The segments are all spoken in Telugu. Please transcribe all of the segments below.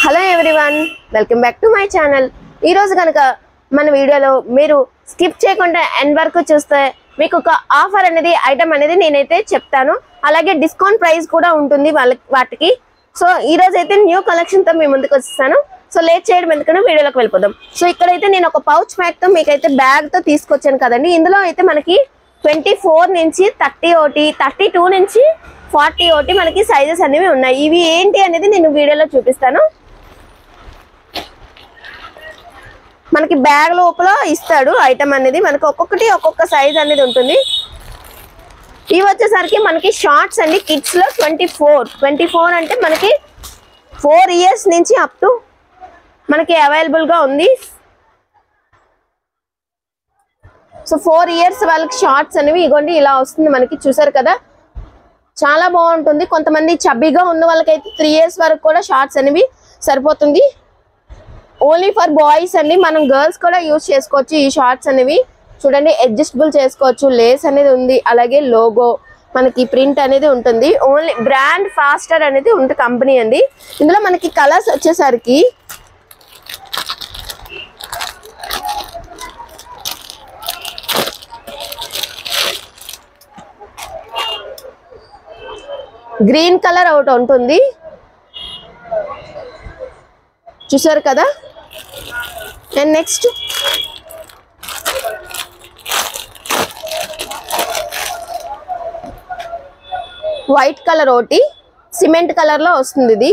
hello everyone welcome back to my channel ఈరోజు కనుక మన వీడియోలో మీరు స్కిప్ చేయకుండా ఎండ్ వరకు చూస్తే మీకు ఒక ఆఫర్ అనేది ఐటమ్ అనేది నేనైతే చెప్తాను అలాగే డిస్కౌంట్ ప్రైస్ కూడా ఉంటుంది వాళ్ళ వాటికి సో ఈ రోజు అయితే న్యూ కలెక్షన్తో మీ ముందుకు వచ్చేసాను సో లేట్ చేయడం ఎందుకంటే వీడియోలోకి వెళ్ళిపోదాం సో ఇక్కడైతే నేను ఒక పౌచ్ తో మీకైతే బ్యాగ్ తో తీసుకొచ్చాను కదండి ఇందులో అయితే మనకి ట్వంటీ ఫోర్ నుంచి థర్టీ ఒకటి థర్టీ టూ నుంచి ఫార్టీ ఒకటి మనకి సైజెస్ అనేవి ఉన్నాయి ఇవి ఏంటి అనేది నేను వీడియోలో చూపిస్తాను మనకి బ్యాగ్ లోపల ఇస్తాడు ఐటమ్ అనేది మనకి ఒక్కొక్కటి ఒక్కొక్క సైజ్ అనేది ఉంటుంది ఇవి వచ్చేసరికి మనకి షార్ట్స్ అండి కిడ్స్ లో ట్వంటీ ఫోర్ ట్వంటీ ఫోర్ అంటే మనకి ఫోర్ ఇయర్స్ నుంచి అప్ టు మనకి అవైలబుల్ గా ఉంది సో ఫోర్ ఇయర్స్ వాళ్ళకి షార్ట్స్ అనేవి ఇగోండి ఇలా వస్తుంది మనకి చూసారు కదా చాలా బాగుంటుంది కొంతమంది చబ్బీగా ఉన్న వాళ్ళకైతే త్రీ ఇయర్స్ వరకు కూడా షార్ట్స్ అనేవి సరిపోతుంది ఓన్లీ ఫర్ బాయ్స్ అండి మనం గర్ల్స్ కూడా యూజ్ చేసుకోవచ్చు ఈ షార్ట్స్ అనేవి చూడండి అడ్జస్టబుల్ చేసుకోవచ్చు లేస్ అనేది ఉంది అలాగే లోగో మనకి ప్రింట్ అనేది ఉంటుంది ఓన్లీ బ్రాండ్ ఫాస్టర్ అనేది ఉంటుంది కంపెనీ అండి ఇందులో మనకి కలర్స్ వచ్చేసరికి గ్రీన్ కలర్ ఒకటి ఉంటుంది చూసారు కదా అండ్ నెక్స్ట్ వైట్ కలర్ ఒకటి సిమెంట్ కలర్ లో వస్తుంది ఇది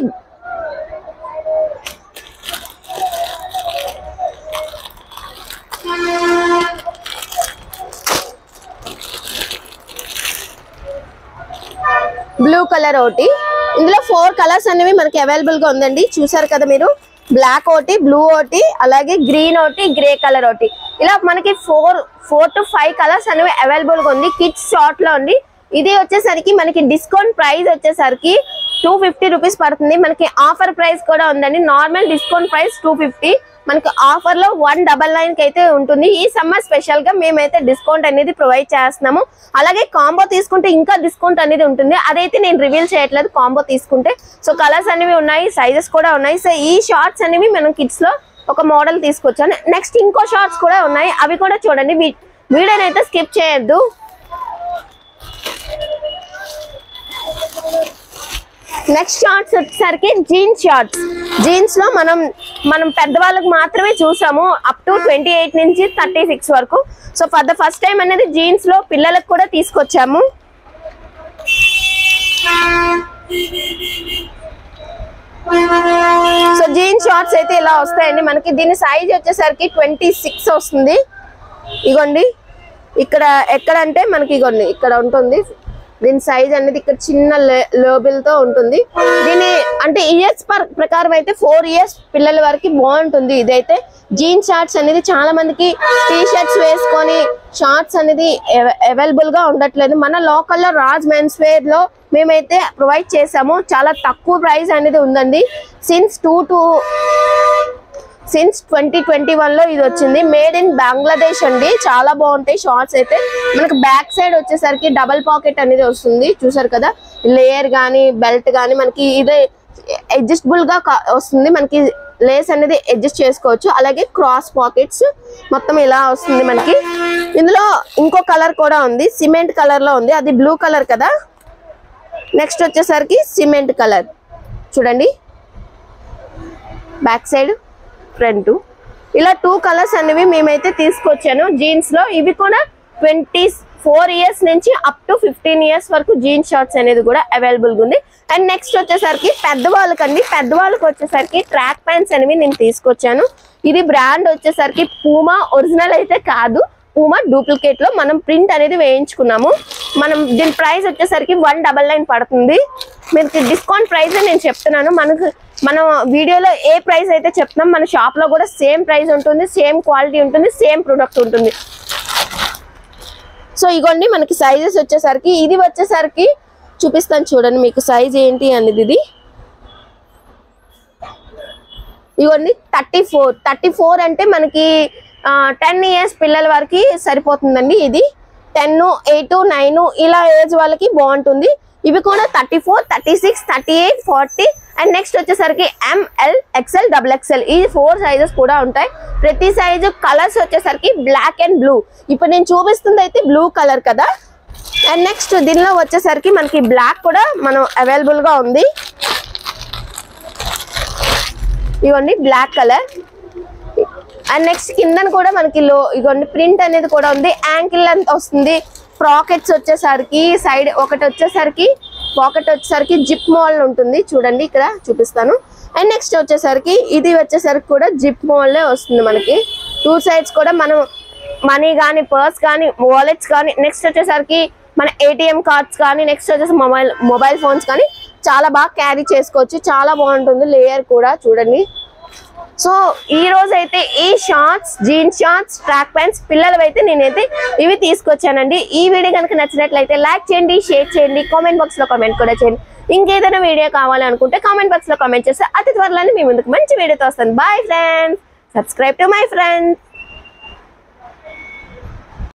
బ్లూ కలర్ ఒకటి ఇందులో ఫోర్ కలర్స్ అనేవి మనకి అవైలబుల్ గా ఉందండి చూసారు కదా మీరు బ్లాక్ ఒకటి బ్లూ ఒకటి అలాగే గ్రీన్ ఒకటి గ్రే కలర్ ఒకటి ఇలా మనకి four four to five colours అనేవి అవైలబుల్ గా ఉంది కిడ్స్ షార్ట్ లో ఉంది ఇది వచ్చేసరికి మనకి డిస్కౌంట్ ప్రైస్ వచ్చేసరికి టూ ఫిఫ్టీ రూపీస్ పడుతుంది మనకి ఆఫర్ ప్రైస్ కూడా ఉందండి normal discount price two fifty మనకి ఆఫర్ లో వన్ డబల్ నైన్ కి అయితే ఉంటుంది ఈ సమ్మర్ స్పెషల్ గా మేమైతే డిస్కౌంట్ అనేది ప్రొవైడ్ చేస్తున్నాము అలాగే కాంబో తీసుకుంటే ఇంకా డిస్కౌంట్ అనేది ఉంటుంది అదైతే నేను రివీల్ చేయట్లేదు కాంబో తీసుకుంటే సో కలర్స్ అనేవి ఉన్నాయి సైజెస్ కూడా ఉన్నాయి సో ఈ షార్ట్స్ అనేవి మనం కిడ్స్ లో ఒక మోడల్ తీసుకొచ్చాను నెక్స్ట్ ఇంకో షార్ట్స్ కూడా ఉన్నాయి అవి కూడా చూడండి వీ- వీడియోని అయితే స్కిప్ చేయొద్దు నెక్స్ట్ షార్ట్స్ వచ్చేసరికి జీన్స్ షార్ట్స్ జీన్స్ లో మనం మనం పెద్దవాళ్ళకి మాత్రమే చూసాము అప్ టు ట్వంటీ ఎయిట్ నుంచి థర్టీ సిక్స్ వరకు so for the first time అనేది జీన్స్ లో పిల్లలకు కూడా తీసుకొచ్చాము సో జీన్స్ షార్ట్స్ అయితే ఇలా వస్తాయండి మనకి దీని సైజ్ వచ్చేసరికి ట్వంటీ సిక్స్ వస్తుంది ఇగోండి ఇక్కడ ఎక్కడంటే మనకి ఇగోండి ఇక్కడ ఉంటుంది దీని సైజ్ అనేది ఇక్కడ చిన్న లోబిల్ తో ఉంటుంది దీని అంటే ఇయర్స్ ప్రకారం అయితే ఫోర్ ఇయర్స్ పిల్లల వరకు బాగుంటుంది ఇదైతే జీన్స్ షార్ట్స్ అనేది చాలా మందికి టీ షర్ట్స్ వేసుకొని షార్ట్స్ అనేది అవైలబుల్ గా ఉండట్లేదు మన లోకల్లో రాజ్ మెన్స్ వేర్ లో మేమైతే ప్రొవైడ్ చేసాము చాలా తక్కువ ప్రైస్ అనేది ఉందండి since two to since twenty twenty one లో ఇది వచ్చింది మేడ్ ఇన్ బంగ్లాదేశ్ అండి చాలా బాగుంటాయి షార్ట్స్ అయితే మనకి బ్యాక్ సైడ్ వచ్చేసరికి డబల్ పాకెట్ అనేది వస్తుంది చూసారు కదా లేయర్ గానీ బెల్ట్ గానీ మనకి ఇదే అడ్జస్టబుల్ గా కా- వస్తుంది మనకి లేస్ అనేది అడ్జస్ట్ చేసుకోవచ్చు అలాగే క్రాస్ పాకెట్స్ మొత్తం ఇలా వస్తుంది మనకి ఇందులో ఇంకో కలర్ కూడా ఉంది సిమెంట్ కలర్ లో ఉంది అది బ్లూ కలర్ కదా నెక్స్ట్ వచ్చేసరికి సిమెంట్ కలర్ చూడండి బ్యాక్ సైడ్ ఫ్రంట్ ఇలా టూ కలర్స్ అనేవి మేమైతే తీసుకొచ్చాను జీన్స్ లో ఇవి కూడా ట్వంటీ ఫోర్ ఇయర్స్ నుంచి అప్ టు ఫిఫ్టీన్ ఇయర్స్ వరకు జీన్స్ షార్ట్స్ అనేది కూడా అవైలబుల్ గా ఉంది అండ్ నెక్స్ట్ వచ్చేసరికి పెద్దవాళ్ళకండి పెద్దవాళ్ళకి వచ్చేసరికి ట్రాక్ ప్యాంట్స్ అనేవి నేను తీసుకొచ్చాను ఇది బ్రాండ్ వచ్చేసరికి పూమా ఒరిజినల్ అయితే కాదు పూమా డూప్లికేట్ లో మనం ప్రింట్ అనేది వేయించుకున్నాము మనం దీని ప్రైస్ వచ్చేసరికి వన్ డబల్ నైన్ పడుతుంది మీకు డిస్కౌంట్ ప్రైస్ నేను చెప్తున్నాను మనకు మనం వీడియోలో ఏ ప్రైస్ అయితే చెప్తున్నాం మన షాప్ లో కూడా సేమ్ ప్రైస్ ఉంటుంది సేమ్ క్వాలిటీ ఉంటుంది సేమ్ ప్రొడక్ట్ ఉంటుంది సో ఇగోండి మనకి సైజెస్ వచ్చేసరికి ఇది వచ్చేసరికి చూపిస్తాను చూడండి మీకు సైజ్ ఏంటి అనేది ఇది ఇవన్నీ థర్టీ ఫోర్ థర్టీ ఫోర్ అంటే మనకి టెన్ ఇయర్స్ పిల్లల వరకు సరిపోతుందండి ఇది టెన్ ఎయిట్ నైన్ ఇలా ఏజ్ వాళ్ళకి బాగుంటుంది ఇవి కూడా thirty four thirty six thirty eight forty and next వచ్చేసరికి ఎంఎల్ ఎక్స్ఎల్ డబుల్ ఎక్స్ఎల్ ఈ ఫోర్ సైజెస్ కూడా ఉంటాయి ప్రతి సైజు కలర్స్ వచ్చేసరికి బ్లాక్ అండ్ బ్లూ ఇప్పుడు నేను చూపిస్తుంది అయితే బ్లూ కలర్ కదా అండ్ నెక్స్ట్ దీనిలో వచ్చేసరికి మనకి బ్లాక్ కూడా మనం అవైలబుల్ గా ఉంది ఇవ్వండి బ్లాక్ కలర్ అండ్ నెక్స్ట్ కిందన కూడా మనకి లో ఇగోండి ప్రింట్ అనేది కూడా ఉంది యాంకిల్ అంత వస్తుంది ప్రాకెట్స్ వచ్చేసరికి సైడ్ ఒకటి వచ్చేసరికి పాకెట్ వచ్చేసరికి జిప్ మోల్ ఉంటుంది చూడండి ఇక్కడ చూపిస్తాను అండ్ నెక్స్ట్ వచ్చేసరికి ఇది వచ్చేసరికి కూడా జిప్ మోల్లే వస్తుంది మనకి టూ సైడ్స్ కూడా మనం మనీ కానీ పర్స్ కానీ వాలెట్స్ కానీ నెక్స్ట్ వచ్చేసరికి మన ఏటీఎం కార్డ్స్ కానీ నెక్స్ట్ వచ్చేసి మొబైల్ మొబైల్ ఫోన్స్ కానీ చాలా బాగా క్యారీ చేసుకోవచ్చు చాలా బాగుంటుంది లేయర్ కూడా చూడండి సో ఈ రోజు అయితే ఈ shorts jeans shorts track pants పిల్లలు అయితే నేనైతే ఇవి తీసుకొచ్చానండి ఈ వీడియో కనుక నచ్చినట్లయితే లైక్ చేయండి షేర్ చేయండి కామెంట్ బాక్స్ లో కామెంట్ కూడా చేయండి ఇంకేదైనా వీడియో కావాలనుకుంటే కామెంట్ బాక్స్ లో కామెంట్ చేస్తే అతి త్వరలోనే మీ ముందుకు మంచి వీడియోతో వస్తాను bye friends subscribe to my friends